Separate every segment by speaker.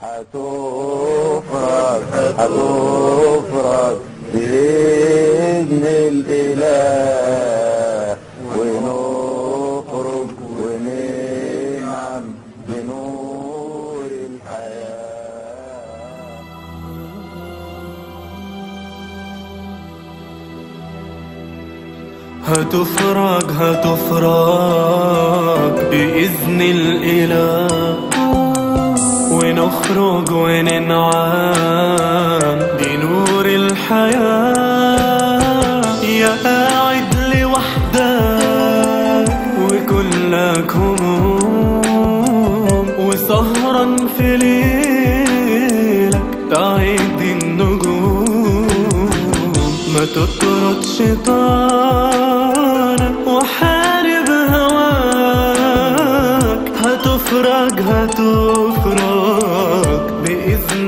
Speaker 1: هتفرج هتفرج بإذن الإله ونخرج وننعم بنور الحياة
Speaker 2: هتفرج هتفرج بإذن الإله ونخرج وننعم بنور الحياة يا قاعد لوحدك وكلك هموم وسهران في ليلك تعد النجوم ما تطرد شيطانك وحارب هواك هتفرج هتفرج بإذن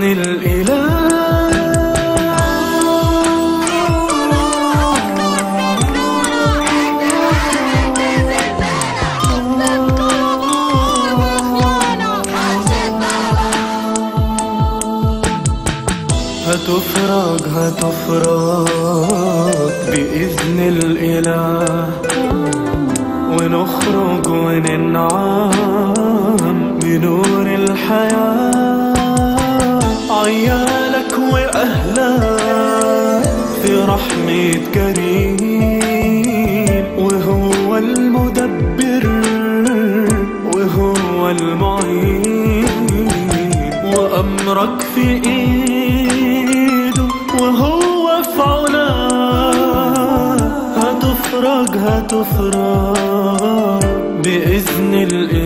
Speaker 2: هتفرج هتفرج بإذن الإله ونخرج وننعم بنور الحياة عيالك وأهلك في رحمة كريم وهو المدبر وهو المعين وأمرك في إيده وهو في علاه هتفرج هتفرج بإذن الإله